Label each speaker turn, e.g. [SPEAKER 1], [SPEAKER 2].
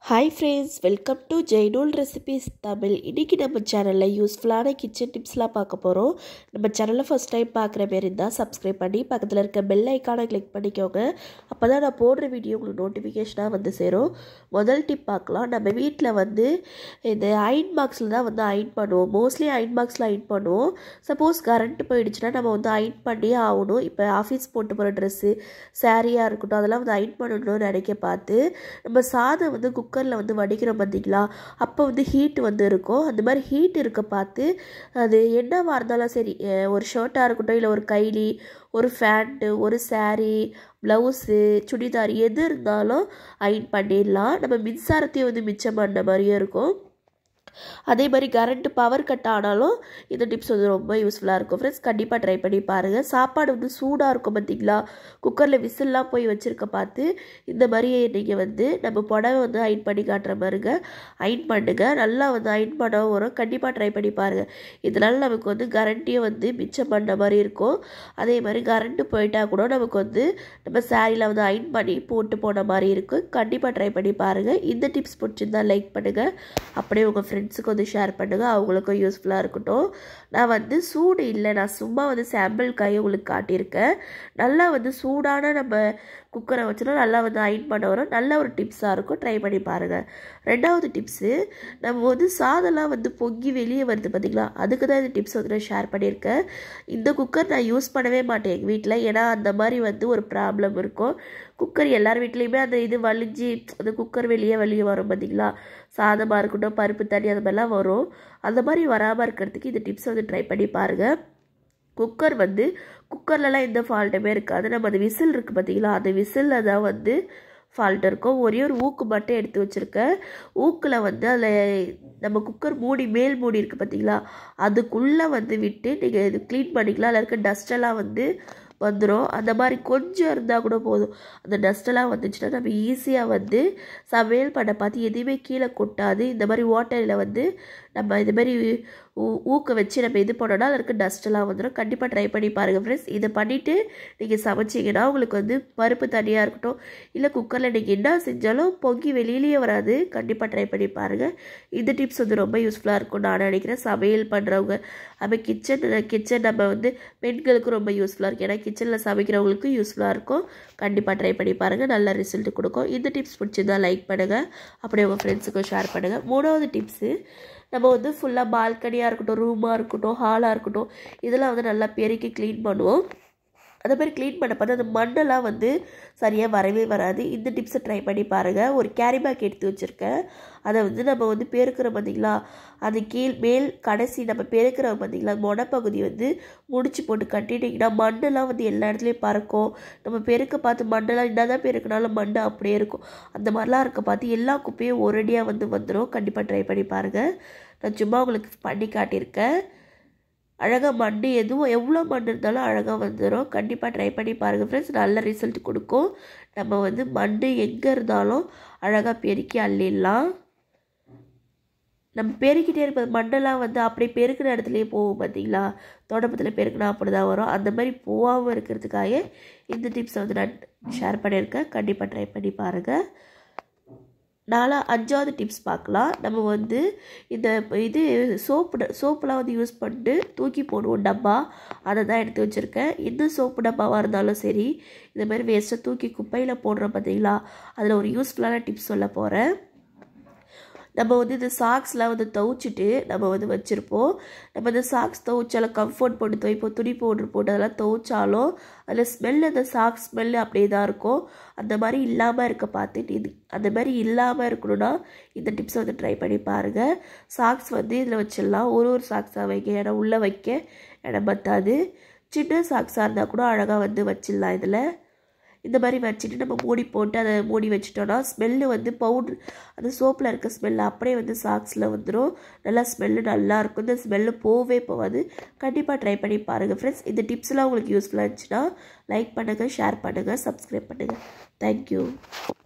[SPEAKER 1] hi friends welcome to Jainul recipes Tamil இன்றைக்கி நம்ம சேனலில் யூஸ்ஃபுல்லான கிச்சன் டிப்ஸ்லாம் பார்க்க போகிறோம் நம்ம சேனலை ஃபஸ்ட் டைம் பார்க்குற மாரி இருந்தால் சப்ஸ்கிரைப் பண்ணி பக்கத்தில் இருக்க பெல் ஐக்கானை கிளிக் பண்ணிக்கோங்க அப்போ தான் நான் போடுற வீடியோ உங்களுக்கு நோட்டிஃபிகேஷனாக வந்து சேரும் முதல் டிப் பார்க்கலாம் நம்ம வீட்டில் வந்து இந்த அயன் பாக்ஸில் தான் வந்து அயன் பண்ணுவோம் மோஸ்ட்லி அயன் பாக்ஸில் அயன் பண்ணுவோம் சப்போஸ் கரண்ட் போயிடுச்சுன்னா நம்ம வந்து அயன் பண்ணியே ஆகணும் இப்போ ஆஃபீஸ் போட்டு போகிற ட்ரெஸ்ஸு சாரியாக இருக்கட்டும் அதெல்லாம் வந்து அயன் பண்ணணும்னு நினைக்க பார்த்து நம்ம சாதம் வந்து குக்கரில் வந்து வடிக்கிறோம் பார்த்தீங்களா அப்போ வந்து ஹீட் வந்து இருக்கும் அந்த மாதிரி ஹீட் இருக்க பார்த்து அது என்னவாக இருந்தாலும் சரி அஹ் ஒரு ஷர்ட்டாக இருக்கட்டும் இல்லை ஒரு கைலி ஒரு ஃபேண்ட்டு ஒரு saree ப்ளவுஸு சுடிதார் எது இருந்தாலும் அயன் பண்ணிடலாம் நம்ம மின்சாரத்தையும் வந்து மிச்சம் பண்ண மாதிரியும் இருக்கும் அதே மாதிரி கரண்ட் பவர் கட் ஆனாலும் இந்த டிப்ஸ் வந்து ரொம்ப யூஸ்ஃபுல்லாக இருக்கும் ஃப்ரெண்ட்ஸ் கண்டிப்பாக ட்ரை பண்ணி பாருங்கள் சாப்பாடு வந்து சூடாக இருக்கும் பார்த்தீங்களா குக்கரில் விசில்லாம் போய் வச்சுருக்க பார்த்து இந்த மாதிரி நீங்கள் வந்து நம்ம புடவை வந்து அயன் பண்ணி காட்டுற மாதிரிங்க அயன் பண்ணுங்க நல்லா வந்து அயன் பண்ண வரும் கண்டிப்பாக ட்ரை பண்ணி பாருங்கள் இதனால் நமக்கு வந்து கரண்ட்டையும் வந்து மிச்சம் பண்ண மாதிரி இருக்கும் அதே மாதிரி கரண்ட்டு போயிட்டா கூட நமக்கு வந்து நம்ம சாரியில் வந்து அயன் பண்ணி போட்டு போன மாதிரி இருக்கும் கண்டிப்பாக ட்ரை பண்ணி பாருங்கள் இந்த டிப்ஸ் பிடிச்சிருந்தா லைக் பண்ணுங்கள் அப்படியே உங்கள் ஃப்ரெண்ட்ஸுக்கு வந்து ஷேர் பண்ணுங்கள் அவங்களுக்கும் யூஸ்ஃபுல்லாக இருக்கட்டும் நான் வந்து சூடு இல்லை நான் சும்மா வந்து சாம்பிள் காய் உங்களுக்கு காட்டியிருக்கேன் நல்லா வந்து சூடான நம்ம குக்கரை வச்சுனா நல்லா வந்து அயன் பண்ண வரும் நல்ல ஒரு டிப்ஸாக இருக்கும் ட்ரை பண்ணி பாருங்கள் ரெண்டாவது டிப்ஸு நம்ம வந்து சாதம்லாம் வந்து பொங்கி வெளியே வருது பார்த்தீங்களா அதுக்கு தான் இந்த டிப்ஸ் வந்து நான் ஷேர் பண்ணியிருக்கேன் இந்த குக்கர் நான் யூஸ் பண்ணவே மாட்டேன் எங்கள் வீட்டில் ஏன்னா அந்த மாதிரி வந்து ஒரு ப்ராப்ளம் இருக்கும் குக்கர் எல்லார் வீட்லேயுமே அந்த இது வலிஞ்சு அந்த குக்கர் வெளியே வெளியே வரும் பார்த்தீங்களா சாதமாக இருக்கட்டும் பருப்பு தண்ணி அந்த மாதிரிலாம் வரும் அந்த மாதிரி வராமல் இருக்கிறதுக்கு இந்த டிப்ஸ் வந்து ட்ரை பண்ணி பாருங்கள் குக்கர் வந்து குக்கர்லலாம் எந்த ஃபால்ட்டுமே இருக்காது நம்ம அந்த விசில் இருக்குது பார்த்தீங்களா அந்த விசிலில் தான் வந்து ஃபால்ட் இருக்கும் ஒரே ஒரு ஊக்கு மட்டும் எடுத்து வச்சுருக்கேன் ஊக்கில் வந்து அதில் நம்ம குக்கர் மூடி மேல் மூடி இருக்குது பார்த்தீங்களா அதுக்குள்ளே வந்து விட்டு நீங்கள் இது க்ளீன் பண்ணிக்கலாம் அதில் இருக்க டஸ்டெல்லாம் வந்து வந்துடும் அந்த மாதிரி கொஞ்சம் இருந்தால் கூட போதும் அந்த டஸ்ட்டெல்லாம் வந்துச்சுன்னா நம்ம ஈஸியாக வந்து சமையல் பண்ண பார்த்து எதுவுமே கீழே கொட்டாது இந்த மாதிரி வாட்டரில் வந்து நம்ம இது மாதிரி ஊ ஊக்க வச்சு நம்ம இது பண்ணோன்னா அதில் இருக்க டஸ்ட்டெல்லாம் வந்துடும் கண்டிப்பாக ட்ரை பண்ணி பாருங்கள் ஃப்ரெண்ட்ஸ் இதை பண்ணிவிட்டு நீங்கள் சமைச்சிங்கன்னா உங்களுக்கு வந்து பருப்பு தனியாக இருக்கட்டும் இல்லை குக்கரில் நீங்கள் என்ன செஞ்சாலும் பொங்கி வெளியிலேயே வராது கண்டிப்பாக ட்ரை பண்ணி பாருங்கள் இந்த டிப்ஸ் வந்து ரொம்ப யூஸ்ஃபுல்லாக இருக்கும் நான் நினைக்கிறேன் சமையல் பண்ணுறவங்க நம்ம கிச்சன் கிச்சன் நம்ம வந்து பெண்களுக்கும் ரொம்ப யூஸ்ஃபுல்லாக இருக்கும் ஏன்னா கிச்சனில் சமைக்கிறவங்களுக்கும் யூஸ்ஃபுல்லாக இருக்கும் கண்டிப்பாக ட்ரை பண்ணி பாருங்கள் நல்ல ரிசல்ட் கொடுக்கும் இந்த டிப்ஸ் பிடிச்சிருந்தா லைக் பண்ணுங்கள் அப்படியே உங்கள் ஃப்ரெண்ட்ஸுக்கும் ஷேர் பண்ணுங்கள் மூணாவது டிப்ஸு நம்ம வந்து ஃபுல்லாக பால்கனியாக இருக்கட்டும் ரூமாக இருக்கட்டும் ஹாலாக இருக்கட்டும் இதெல்லாம் வந்து நல்லா பெருக்கி க்ளீன் பண்ணுவோம் அந்த மாதிரி க்ளீன் பண்ண பார்த்து அந்த மண்ணெல்லாம் வந்து சரியாக வரவே வராது இந்த டிப்ஸை ட்ரை பண்ணி பாருங்கள் ஒரு கேரி பேக் எடுத்து வச்சுருக்கேன் அதை வந்து நம்ம வந்து பெருக்கிறோம் பார்த்தீங்களா அது கீழ் மேல் கடைசி நம்ம பெருக்கிறோம் பார்த்தீங்களா மொனப்பகுதி வந்து முடிச்சு போட்டு கட்டிட்டிங்கன்னா மண்ணெல்லாம் வந்து எல்லா இடத்துலையும் பறக்கும் நம்ம பெருக்க பார்த்து மண்ணெல்லாம் என்ன தான் பெருக்கினாலும் மண் அப்படியே இருக்கும் அந்த மாதிரிலாம் இருக்க பார்த்து எல்லா குப்பையும் ஒரேடியாக வந்து வந்துடும் கண்டிப்பாக ட்ரை பண்ணி பாருங்கள் நான் சும்மா உங்களுக்கு பண்ணி காட்டியிருக்கேன் அழகாக மண் எதுவும் எவ்வளோ மண் இருந்தாலும் அழகாக வந்துடும் கண்டிப்பாக ட்ரை பண்ணி பாருங்கள் ஃப்ரெண்ட்ஸ் நல்ல ரிசல்ட் கொடுக்கும் நம்ம வந்து மண் எங்கே இருந்தாலும் அழகாக பெருக்கி அள்ளிடலாம் நம்ம பெருக்கிட்டே இருப்பது மண்ணெல்லாம் வந்து அப்படியே பெருக்கிற இடத்துலையே போகும் பார்த்தீங்களா தொடப்பத்தில் பெருக்கினா அப்படி தான் வரும் அந்த மாதிரி போகாமல் இருக்கிறதுக்காக இந்த டிப்ஸை வந்து நான் ஷேர் பண்ணியிருக்கேன் கண்டிப்பாக ட்ரை பண்ணி பாருங்கள் நாலா அஞ்சாவது டிப்ஸ் பார்க்கலாம் நம்ம வந்து இந்த இது சோப்பு சோப்புலாம் வந்து யூஸ் பண்ணிட்டு தூக்கி போடுவோம் டப்பா அதை தான் எடுத்து வச்சுருக்கேன் எந்த சோப்பு டப்பாவாக இருந்தாலும் சரி இந்த மாதிரி வேஸ்ட்டை தூக்கி குப்பையில் போடுறோம் பார்த்தீங்களா அதில் ஒரு யூஸ்ஃபுல்லான டிப்ஸ் சொல்ல போகிறேன் நம்ம வந்து இந்த சாக்ஸ்லாம் வந்து துவைச்சிட்டு நம்ம வந்து வச்சுருப்போம் நம்ம இந்த சாக்ஸ் துவைச்சாலும் கம்ஃபர்ட் போட்டு துவைப்போம் துணி பவுட்ரு போட்டு அதெல்லாம் துவைச்சாலும் அதில் ஸ்மெல் அந்த சாக்ஸ் ஸ்மெல்லு அப்படியே தான் இருக்கும் அந்த மாதிரி இல்லாமல் இருக்க பார்த்துட்டு இது அந்த மாதிரி இல்லாமல் இருக்கணும்னா இந்த டிப்ஸை வந்து ட்ரை பண்ணி பாருங்கள் சாக்ஸ் வந்து இதில் வச்சிடலாம் ஒரு ஒரு சாக்ஸாக வைக்க இடம் உள்ளே வைக்க இடம் பத்தாது சின்ன சாக்ஸாக இருந்தால் கூட அழகாக வந்து வச்சிடலாம் இதில் இந்த மாதிரி வச்சுட்டு நம்ம மூடி போட்டு அதை மூடி வச்சிட்டோன்னா ஸ்மெல்லு வந்து பவுட்ரு அந்த சோப்பில் இருக்க ஸ்மெல்லு அப்படியே வந்து சாக்ஸில் வந்துடும் நல்லா ஸ்மெல்லு நல்லாயிருக்கும் இந்த ஸ்மெல்லு போவே போகாது கண்டிப்பாக ட்ரை பண்ணி பாருங்கள் ஃப்ரெண்ட்ஸ் இந்த டிப்ஸ்லாம் உங்களுக்கு யூஸ்ஃபுல்லாக இருந்துச்சுன்னா லைக் பண்ணுங்கள் ஷேர் பண்ணுங்கள் சப்ஸ்கிரைப் பண்ணுங்கள் தேங்க்யூ